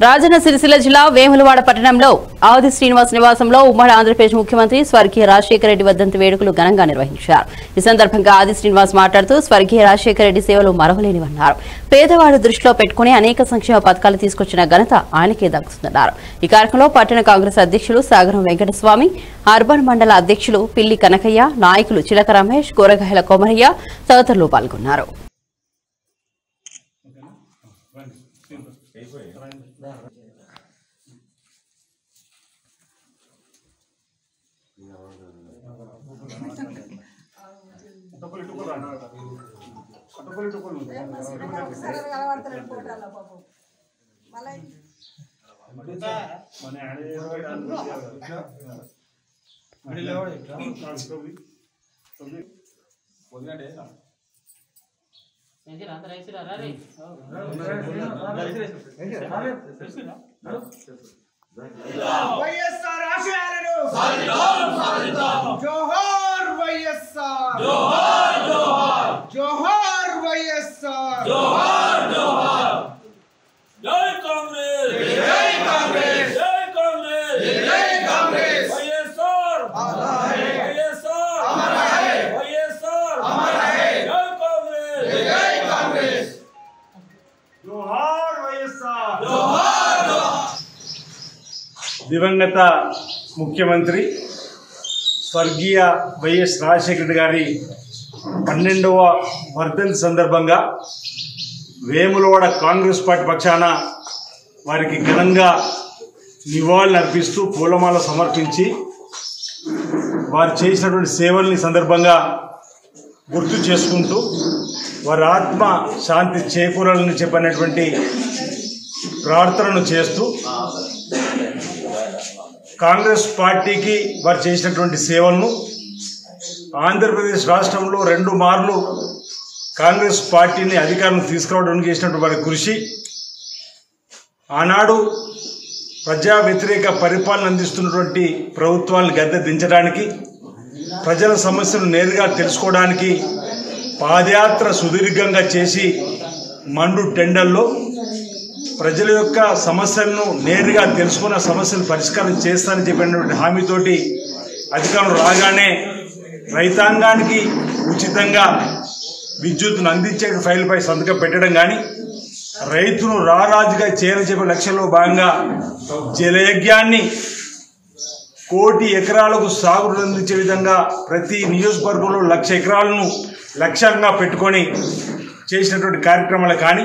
రాజన్న సిరిసిల్ల జిల్లా వేములవాడ పట్టణంలో ఆది శ్రీనివాస్ నివాసంలో ఉమ్మడి ఆంధ్రప్రదేశ్ ముఖ్యమంత్రి స్వర్గీయ రాజశేఖర రెడ్డి వర్ధంతి వేడుకలు ఘనంగా నిర్వహించారు ఈ సందర్భంగా ఆది శ్రీనివాస్ మాట్లాడుతూ స్వర్గీయ రాజశేఖర రెడ్డి సేవలు మరవలేనివన్నారు పేదవాడు దృష్టిలో పెట్టుకుని అనేక సంక్షేమ పథకాలు తీసుకొచ్చిన ఘనత ఆయనకే దక్కుతుందన్నారు ఈ కార్యక్రమంలో పట్టణ కాంగ్రెస్ అధ్యక్షులు సాగరం వెంకటస్వామి అర్బన్ మండల అధ్యక్షులు పిల్లి కనకయ్య నాయకులు చిలక రమేష్ కూరగాయల కొమరయ్య తదితరులు పాల్గొన్నారు వైఎస్ఆర్ ఆశయాలను జోహార్ వైఎస్ఆర్ జోహార్ వైఎస్ఆర్ జై కాంగ్రెస్ జై కాంగ్రెస్ జై కాంగ్రెస్ జై కాంగ్రెస్ వైఎస్ఆర్ వైఎస్ఆర్ వైఎస్ఆర్ జై కాంగ్రెస్ జై కాంగ్రెస్ జోహార్ వైఎస్ఆర్ దివంగత ముఖ్యమంత్రి స్వర్గీయ వైఎస్ రాజశేఖర రెడ్డి గారి పన్నెండవ వర్ధంతి సందర్భంగా వేములవాడ కాంగ్రెస్ పార్టీ పక్షాన వారికి ఘనంగా నివాళులు అర్పిస్తూ పూలమాల సమర్పించి వారు చేసినటువంటి సేవల్ని సందర్భంగా గుర్తు చేసుకుంటూ వారి ఆత్మ శాంతి చేకూరాలని చెప్పినటువంటి ప్రార్థనను చేస్తూ కాంగ్రెస్ పార్టీకి వారు చేసినటువంటి సేవలను ఆంధ్రప్రదేశ్ రాష్ట్రంలో రెండు మార్లు కాంగ్రెస్ పార్టీని అధికారం తీసుకురావడానికి చేసినటువంటి వారి కృషి ఆనాడు ప్రజా వ్యతిరేక పరిపాలన అందిస్తున్నటువంటి ప్రభుత్వాలను గద్దె దించడానికి ప్రజల సమస్యలు నేరుగా తెలుసుకోవడానికి పాదయాత్ర సుదీర్ఘంగా చేసి మండు టెండర్లో ప్రజల యొక్క సమస్యలను నేరుగా తెలుసుకున్న సమస్యలు పరిష్కారం చేస్తానని చెప్పినటువంటి హామీతోటి అధికారులు రాగానే రైతాంగానికి ఉచితంగా విద్యుత్తును అందించే ఫైల్పై సంతకం పెట్టడం కానీ రైతును రారాజుగా చేయాలని చెప్పే లక్ష్యంలో భాగంగా జలయజ్ఞాన్ని కోటి ఎకరాలకు సాగు అందించే విధంగా ప్రతి నియోజకవర్గంలో లక్ష ఎకరాలను లక్ష్యంగా పెట్టుకొని చేసినటువంటి కార్యక్రమాలు కానీ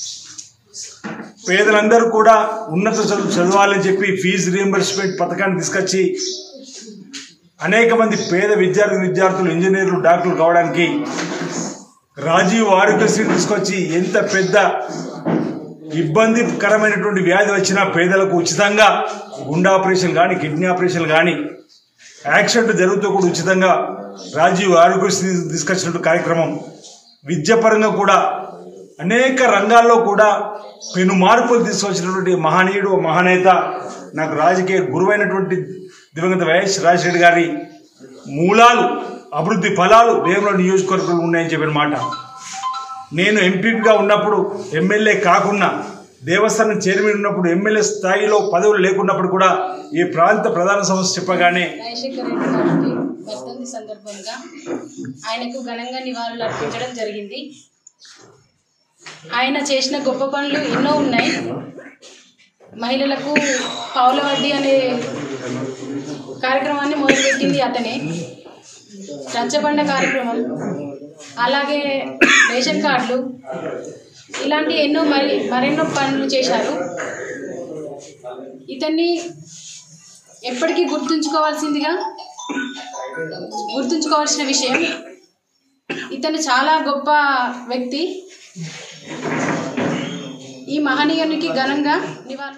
పేదలందరూ కూడా ఉన్నత చదువు చదవాలని చెప్పి ఫీజు రియంబర్స్మెంట్ పథకాన్ని తీసుకొచ్చి అనేక మంది పేద విద్యార్థి విద్యార్థులు ఇంజనీర్లు డాక్టర్లు కావడానికి రాజీవ్ ఆరోగ్యశ్రీ తీసుకొచ్చి ఎంత పెద్ద ఇబ్బందికరమైనటువంటి వ్యాధి వచ్చినా పేదలకు ఉచితంగా గుండె ఆపరేషన్ కానీ కిడ్నీ ఆపరేషన్ కానీ యాక్సిడెంట్ జరుగుతూ కూడా ఉచితంగా రాజీవ్ ఆరోగ్యశ్రీ తీసుకొచ్చినట్టు కార్యక్రమం విద్యాపరంగా కూడా అనేక రంగాల్లో కూడా పెను మార్పులు తీసుకొచ్చినటువంటి మహనీయుడు మహానేత నాకు రాజకీయ గురువైనటువంటి దివంగత వైఎస్ రాజశేఖర్ గారి మూలాలు అభివృద్ధి ఫలాలు వేముల నియోజకవర్గంలో ఉన్నాయని చెప్పిన మాట నేను ఎంపీగా ఉన్నప్పుడు ఎమ్మెల్యే కాకుండా దేవస్థానం చైర్మన్ ఉన్నప్పుడు ఎమ్మెల్యే స్థాయిలో పదవులు లేకున్నప్పుడు కూడా ఈ ప్రాంత ప్రధాన సమస్య చెప్పగానే రాజశేఖర రెడ్డి గారికి వర్ధంతి సందర్భంగా ఆయనకు ఘనంగా నివాళులు అర్పించడం జరిగింది ఆయన చేసిన గొప్ప పనులు ఎన్నో ఉన్నాయి మహిళలకు పావుల వడ్డీ అనే కార్యక్రమాన్ని మొదలుపెట్టింది అతనే రచ్చబండ కార్యక్రమం అలాగే రేషన్ కార్డులు ఇలాంటి ఎన్నో మరి మరెన్నో పనులు చేశారు ఇతన్ని ఎప్పటికీ గుర్తుంచుకోవాల్సిందిగా గుర్తుంచుకోవాల్సిన విషయం ఇతను చాలా గొప్ప వ్యక్తి ఈ మహనీయునికి ఘనంగా నివాళులు